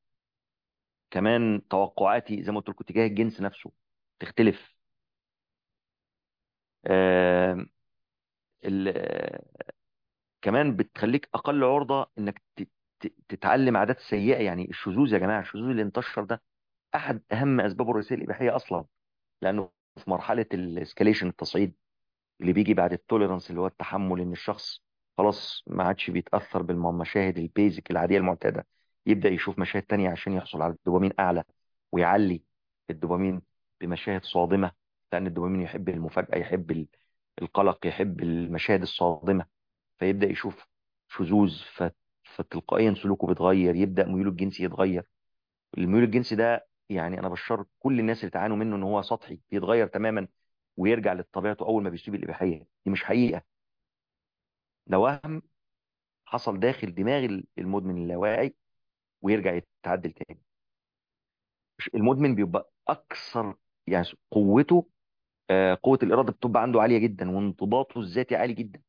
كمان توقعاتي زي ما قلت لكم تجاه الجنس نفسه تختلف أه... ال... كمان بتخليك اقل عرضة انك ت- ت- تتعلم عادات سيئة يعني الشذوذ يا جماعة الشذوذ اللي انتشر ده احد اهم اسبابه الرئيسية الاباحية اصلا لانه في مرحلة الاسكاليشن التصعيد اللي بيجي بعد التوليرانس اللي هو التحمل ان الشخص خلاص ما عادش بيتأثر بالمشاهد البيزك العادية المعتادة يبدأ يشوف مشاهد تانية عشان يحصل على الدوبامين اعلى ويعلي الدوبامين بمشاهد صادمة لان الدوبامين يحب المفاجأة يحب ال- القلق يحب المشاهد الصادمة فيبدأ يشوف شذوذ ف... فتلقائيا سلوكه بيتغير يبدأ ميوله الجنسي يتغير الميول الجنسي ده يعني انا بشر كل الناس اللي تعانوا منه ان هو سطحي بيتغير تماما ويرجع لطبيعته اول ما بيسيب الاباحيه دي مش حقيقه ده وهم حصل داخل دماغ المدمن اللاواعي ويرجع يتعدل تاني مش- المدمن بيبقى اكثر يعني قوته آه، قوه الاراده بتبقى عنده عاليه جدا وانضباطه الذاتي عالي جدا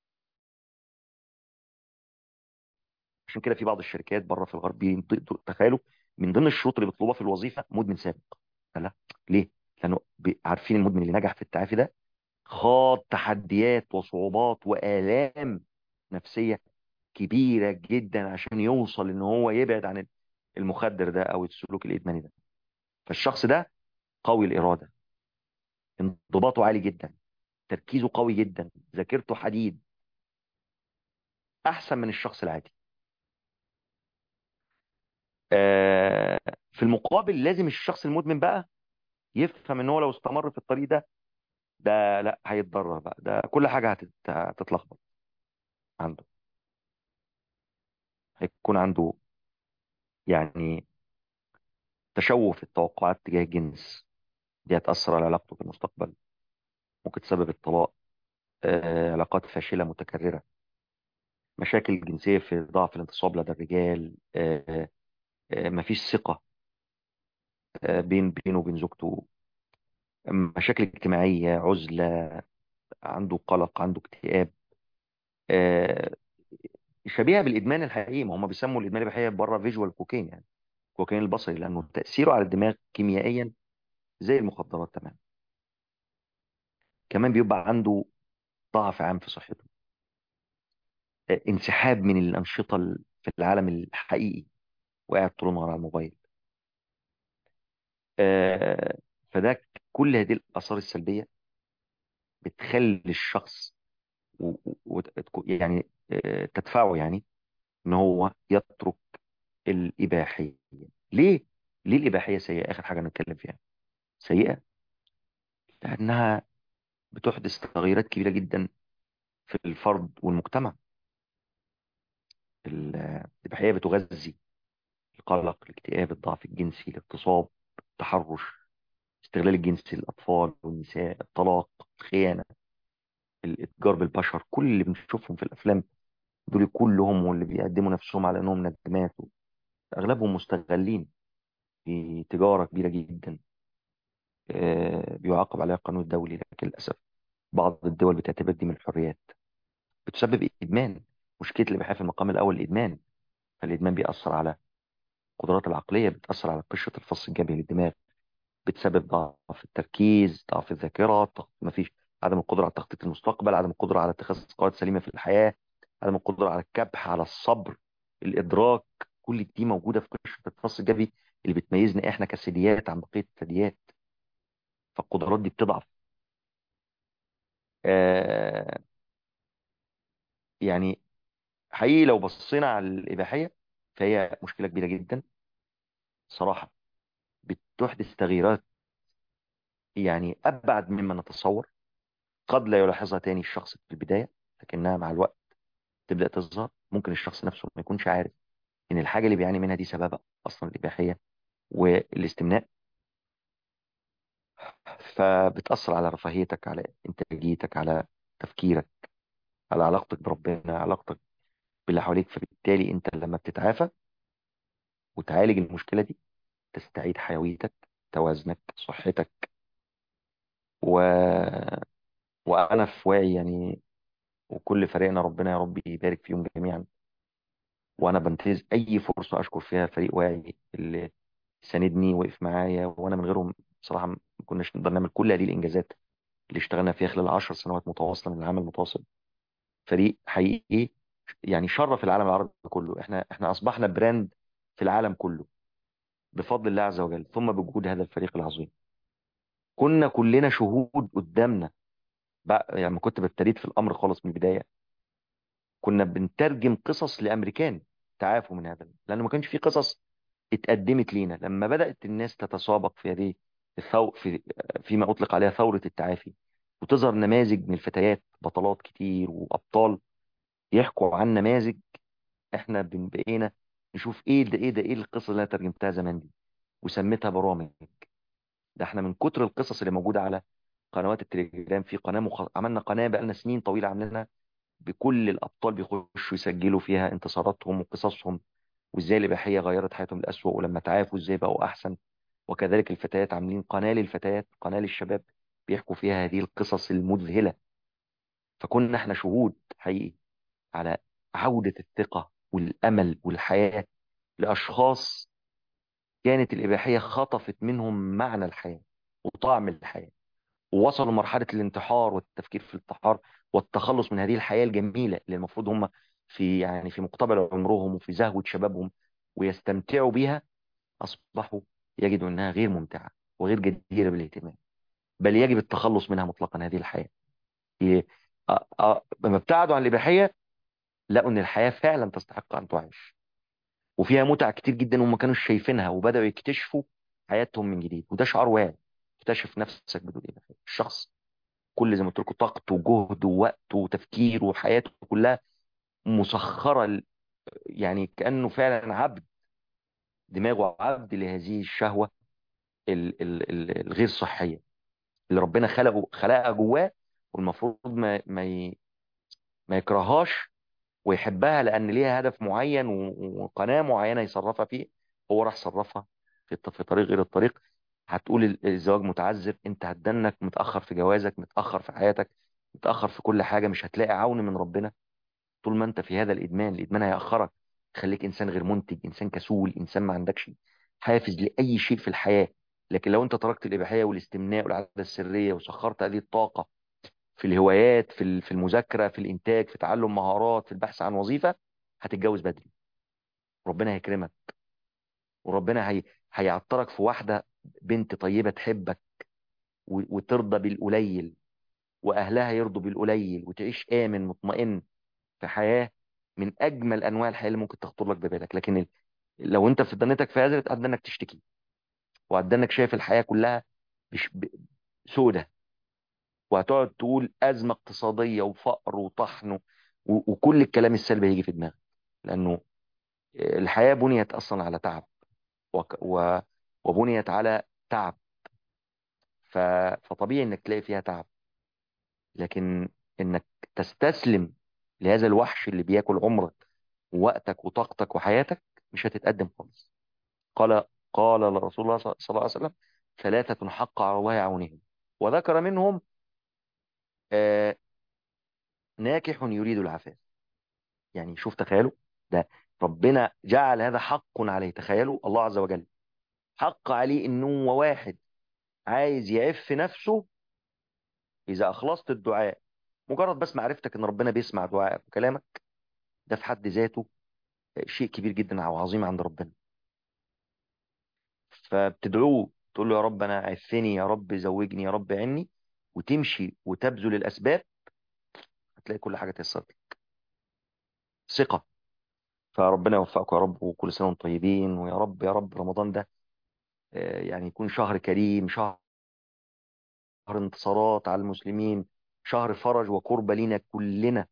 عشان كده في بعض الشركات بره في الغرب بينط- تخيلوا من ضمن الشروط اللي بيطلبوها في الوظيفه مدمن سابق لا ليه؟ لانه بي- عارفين المدمن اللي نجح في التعافي ده خاض تحديات وصعوبات وآلام نفسية كبيرة جدا عشان يوصل ان هو يبعد عن المخدر ده او السلوك الادماني ده فالشخص ده قوي الإرادة انضباطه عالي جدا تركيزه قوي جدا ذاكرته حديد احسن من الشخص العادي آه، في المقابل لازم الشخص المدمن بقى يفهم ان هو لو استمر في الطريق ده ده لا هيتضرر بقى ده كل حاجة هتت- هتتلخبط عنده هيكون عنده يعني تشوه في التوقعات تجاه الجنس دي هتأثر على علاقته في المستقبل ممكن تسبب الطلاق آه، علاقات فاشلة متكررة مشاكل جنسية في ضعف الانتصاب لدى الرجال آه، آه، مفيش ثقة آه، بين بينه وبين زوجته مشاكل اجتماعية عزلة عنده قلق عنده اكتئاب آه، شبيهة بالإدمان الحقيقي ما هم بيسموا الإدمان الحقيقي بره فيجوال كوكين يعني كوكين البصري لأنه تأثيره على الدماغ كيميائيا زي المخدرات تمام كمان بيبقى عنده ضعف عام في صحته آه، انسحاب من الأنشطة ال- في العالم الحقيقي وقاعد طول النهار على الموبايل آه، فده كل هذه الآثار السلبية بتخلي الشخص و- و- وت- يعني آه، تدفعه يعني ان هو يترك الإباحية ليه؟ ليه الإباحية سيئة؟ آخر حاجة نتكلم فيها سيئة لأنها بتحدث تغييرات كبيرة جدا في الفرد والمجتمع ال- الإباحية بتغذي القلق الاكتئاب الضعف الجنسي الاغتصاب التحرش استغلال الجنسي للأطفال والنساء الطلاق الخيانة الإتجار بالبشر كل اللي بنشوفهم في الأفلام دول كلهم واللي بيقدموا نفسهم على أنهم ندمات أغلبهم مستغلين في تجارة كبيرة جدا آه، بيعاقب عليها القانون الدولي لكن للأسف بعض الدول بتعتبر دي من الحريات بتسبب إدمان مشكلة الإباحية في المقام الأول الإدمان فالإدمان بيأثر على القدرات العقلية بتأثر على قشرة الفص الجبهي للدماغ بتسبب ضعف التركيز ضعف الذاكرة ضعف- مفيش عدم القدرة على تخطيط المستقبل عدم القدرة على اتخاذ قرارات سليمة في الحياة عدم القدرة على الكبح على الصبر الإدراك كل دي موجودة في قشرة الفص الجبهي اللي بتميزنا احنا كثدييات عن بقية الثدييات فالقدرات دي بتضعف آه يعني حقيقي لو بصينا على الإباحية فهي مشكلة كبيرة جدا صراحة بتحدث تغييرات يعني أبعد مما نتصور قد لا يلاحظها تاني الشخص في البداية لكنها مع الوقت تبدأ تظهر ممكن الشخص نفسه ما يكونش عارف إن الحاجة اللي بيعاني منها دي سببها أصلا الإباحية والاستمناء فبتأثر على رفاهيتك على إنتاجيتك على تفكيرك على علاقتك بربنا علاقتك باللي حواليك فبالتالي أنت لما بتتعافى وتعالج المشكلة دي تستعيد حيويتك توازنك صحتك و... وأنا في وعي يعني وكل فريقنا ربنا يا رب يبارك فيهم جميعا وانا بنتهز اي فرصه اشكر فيها فريق واعي اللي ساندني وقف معايا وانا من غيرهم بصراحه ما كناش نقدر نعمل كل هذه الانجازات اللي اشتغلنا فيها خلال 10 سنوات متواصله من العمل المتواصل فريق حقيقي يعني شرف العالم العربي كله احنا احنا اصبحنا براند في العالم كله بفضل الله عز وجل ثم بوجود هذا الفريق العظيم كنا كلنا شهود قدامنا بقى يعني لما كنت ببتديت في الامر خالص من البدايه كنا بنترجم قصص لامريكان تعافوا من هذا لانه ما كانش في قصص اتقدمت لينا لما بدأت الناس تتسابق في هذه الثو... في فيما أطلق عليها ثورة التعافي وتظهر نماذج من الفتيات بطلات كتير وأبطال يحكوا عن نماذج احنا بن- بقينا نشوف ايه ده ايه ده ايه القصة اللي انا ترجمتها زمان دي وسميتها برامج ده احنا من كتر القصص اللي موجودة على قنوات التليجرام في قناة مخ... عملنا قناة بقالنا سنين طويلة عاملينها بكل الأبطال بيخشوا يسجلوا فيها انتصاراتهم وقصصهم وازاي الإباحية غيرت حياتهم للأسوأ ولما تعافوا ازاي بقوا أحسن وكذلك الفتيات عاملين قناة للفتيات قناة للشباب بيحكوا فيها هذه القصص المذهلة فكنا احنا شهود حقيقي على عودة الثقة والأمل والحياة لأشخاص كانت الإباحية خطفت منهم معنى الحياة وطعم الحياة ووصلوا مرحلة الانتحار والتفكير في الانتحار والتخلص من هذه الحياة الجميلة اللي المفروض هم في يعني في مقتبل عمرهم وفي زهوة شبابهم ويستمتعوا بيها أصبحوا يجدوا أنها غير ممتعة وغير جديرة بالاهتمام بل يجب التخلص منها مطلقا هذه الحياة ي- أ- أ- لما ابتعدوا عن الإباحية لقوا أن الحياة فعلا تستحق أن تعيش وفيها متع كتير جدا وما كانوش شايفينها وبدأوا يكتشفوا حياتهم من جديد وده شعار واعي اكتشف نفسك بدون إباحية الشخص كل زي ما قلت لكم طاقته وجهده ووقته وتفكيره وحياته كلها مسخرة ل- يعني كأنه فعلا عبد دماغه عبد لهذه الشهوة ال- ال- ال- الغير صحية اللي ربنا خلقه خلقها جواه والمفروض ما ما ي- ما يكرههاش ويحبها لان ليها هدف معين و- وقناه معينه يصرفها فيه هو راح صرفها في الط- في طريق غير الطريق هتقول ال- الزواج متعذب انت هتدنك متاخر في جوازك متاخر في حياتك متاخر في كل حاجه مش هتلاقي عون من ربنا طول ما انت في هذا الادمان الادمان هيأخرك يخليك انسان غير منتج انسان كسول انسان ما عندكش حافز لاي شيء في الحياه لكن لو انت تركت الاباحيه والاستمناء والعاده السريه وسخرت هذه الطاقه في الهوايات في ال- في المذاكره في الانتاج في تعلم مهارات في البحث عن وظيفه هتتجوز بدري ربنا هيكرمك وربنا هي هيعطرك في واحده بنت طيبه تحبك و- وترضى بالقليل واهلها يرضوا بالقليل وتعيش امن مطمئن في حياه من اجمل انواع الحياه اللي ممكن تخطر لك ببالك لكن ال- لو انت في دنيتك في هذا هتبدا انك تشتكي وهتبدا انك شايف الحياه كلها مش ب- سودة وهتقعد تقول ازمه اقتصاديه وفقر وطحن و- وكل الكلام السلبي هيجي في دماغك لانه الحياه بنيت اصلا على تعب وك- و- وبنيت على تعب ف... فطبيعي انك تلاقي فيها تعب لكن انك تستسلم لهذا الوحش اللي بياكل عمرك ووقتك وطاقتك وحياتك مش هتتقدم خالص قال قال رسول الله صلى الله عليه وسلم ثلاثة حق على الله عونهم وذكر منهم آه ناكح يريد العفاف يعني شوف تخيلوا ده ربنا جعل هذا حق عليه تخيلوا الله عز وجل حق عليه انه هو واحد عايز يعف نفسه اذا اخلصت الدعاء مجرد بس معرفتك ان ربنا بيسمع دعائك وكلامك ده في حد ذاته شيء كبير جدا او عظيم عند ربنا فبتدعوه تقول له يا رب انا عفني يا رب زوجني يا رب عني وتمشي وتبذل الاسباب هتلاقي كل حاجه تيسرت لك. ثقه فربنا يوفقكم يا رب وكل سنه وانتم طيبين ويا رب يا رب رمضان ده آه، يعني يكون شهر كريم شهر انتصارات على المسلمين شهر فرج وقرب لينا كلنا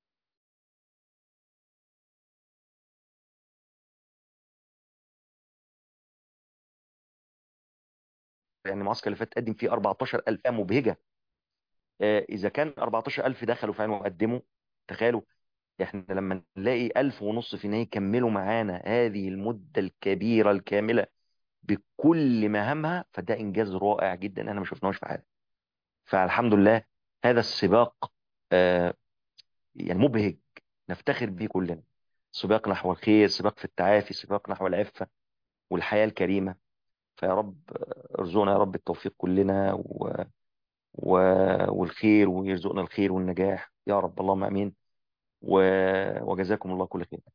يعني المعسكر اللي فات قدم فيه 14000 مبهجه آه، اذا كان 14000 دخلوا فعلا وقدموا تخيلوا احنا لما نلاقي 1000 ونص في النهايه يكملوا معانا هذه المده الكبيره الكامله بكل مهامها فده انجاز رائع جدا انا ما شفناهوش في حاجه فالحمد لله هذا السباق آه، يعني مبهج نفتخر به كلنا سباق نحو الخير سباق في التعافي سباق نحو العفه والحياه الكريمه فيا رب آه، ارزقنا يا رب التوفيق كلنا و... و... والخير ويرزقنا الخير والنجاح يا رب اللهم امين و... وجزاكم الله كل خير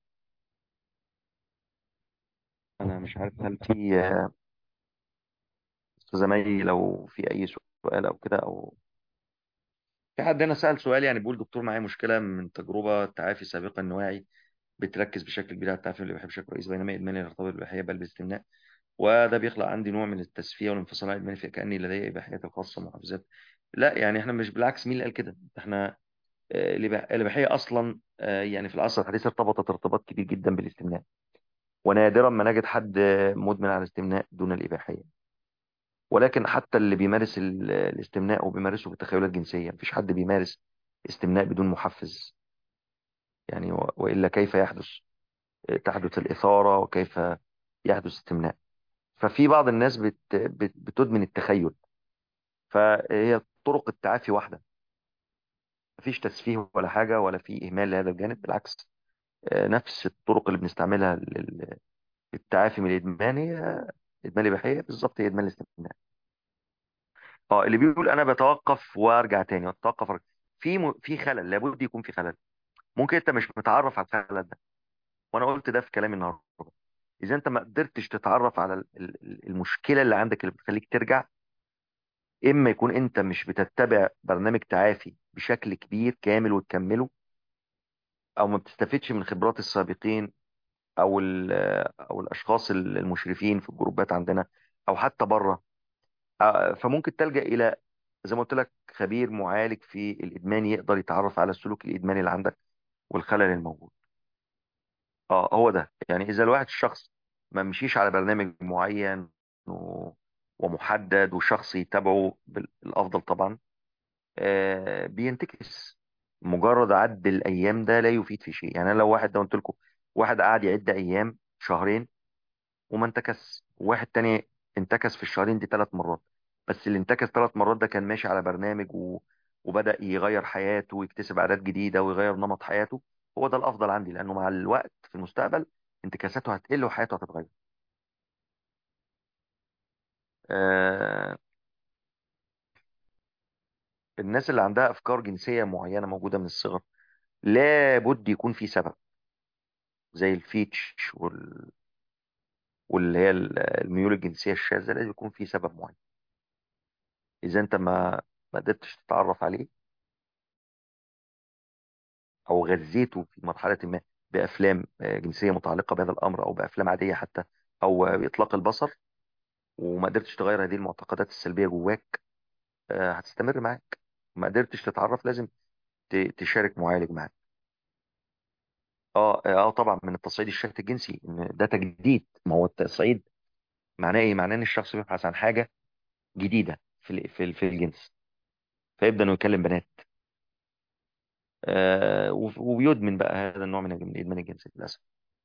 انا مش عارف هل في آه، زمايلي لو في اي سؤال او كده او في حد هنا سأل سؤال يعني بيقول دكتور معايا مشكلة من تجربة تعافي سابقة ان واعي بتركز بشكل كبير على التعافي اللي بحب بشكل رئيسي بينما ادماني يرتبط بالإباحية بل بالاستمناء وده بيخلق عندي نوع من التسفيه والانفصال عن الادمان كاني لدي اباحيات الخاصه محفزات لا يعني احنا مش بالعكس مين اللي قال كده احنا آه، الإباح- الاباحيه اصلا آه، يعني في العصر الحديث ارتبطت ارتباط كبير جدا بالاستمناء ونادرا ما نجد حد آه، مدمن على الاستمناء دون الاباحيه ولكن حتى اللي بيمارس ال- الاستمناء وبيمارسه بتخيلات جنسيه مفيش حد بيمارس استمناء بدون محفز يعني و- والا كيف يحدث آه، تحدث الاثاره وكيف يحدث استمناء ففي بعض الناس بت بت- بتدمن التخيل فهي طرق التعافي واحدة مفيش تسفيه ولا حاجة ولا في إهمال لهذا الجانب بالعكس آه، نفس الطرق اللي بنستعملها لل- للتعافي من الإدمان هي إدمان الإباحية بالظبط هي إدمان الاستمناء اه اللي بيقول أنا بتوقف وأرجع تاني وأتوقف وأرجع. في م... في خلل لابد يكون في خلل ممكن أنت مش متعرف على الخلل ده وأنا قلت ده في كلامي النهاردة إذا أنت ما قدرتش تتعرف على ال- ال- المشكلة اللي عندك اللي بتخليك ترجع إما يكون أنت مش بتتبع برنامج تعافي بشكل كبير كامل وتكمله او ما بتستفدش من خبرات السابقين او ال- او الاشخاص المشرفين في الجروبات عندنا او حتى بره آه، فممكن تلجأ الى زي ما قلت لك خبير معالج في الادمان يقدر يتعرف على السلوك الادماني اللي عندك والخلل الموجود اه هو ده يعني اذا الواحد الشخص ما مشيش على برنامج معين و- ومحدد وشخص يتابعه بالافضل طبعا آه، بينتكس مجرد عد الايام ده لا يفيد في شيء يعني أنا لو واحد ده قلت لكم واحد قعد يعد ايام شهرين وما انتكس وواحد تاني انتكس في الشهرين دي ثلاث مرات بس اللي انتكس ثلاث مرات ده كان ماشي على برنامج و... وبدأ يغير حياته ويكتسب عادات جديدة ويغير نمط حياته هو ده الافضل عندي لانه مع الوقت في المستقبل انتكاساته هتقل وحياته هتتغير آه... الناس اللي عندها افكار جنسية معينة موجودة من الصغر لابد يكون في سبب زي الفيتش وال... واللي هي ال- الميول الجنسية الشاذة لازم يكون في سبب معين إذا أنت ما ما قدرتش تتعرف عليه أو غذيته في مرحلة ما بأفلام آه، جنسية متعلقة بهذا الأمر أو بأفلام عادية حتى أو آه، بإطلاق البصر وما قدرتش تغير هذه المعتقدات السلبية جواك آه، هتستمر معاك ما قدرتش تتعرف لازم ت- تشارك معالج معاك اه اه طبعا من التصعيد الشهوة الجنسي إن ده تجديد ما هو التصعيد معناه ايه معناه ان الشخص بيبحث عن حاجة جديدة في ال- في ال- في الجنس فيبدأ انه يكلم بنات آه، وف- وبيدمن بقى هذا النوع من الادمان الجنسي للاسف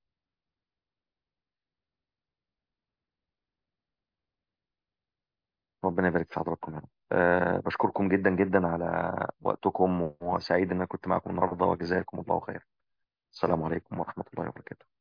ربنا يبارك في حضراتكم يا رب أه بشكركم جدا جدا على وقتكم وسعيد ان انا كنت معكم النهارده وجزاكم الله خير السلام عليكم ورحمة الله وبركاته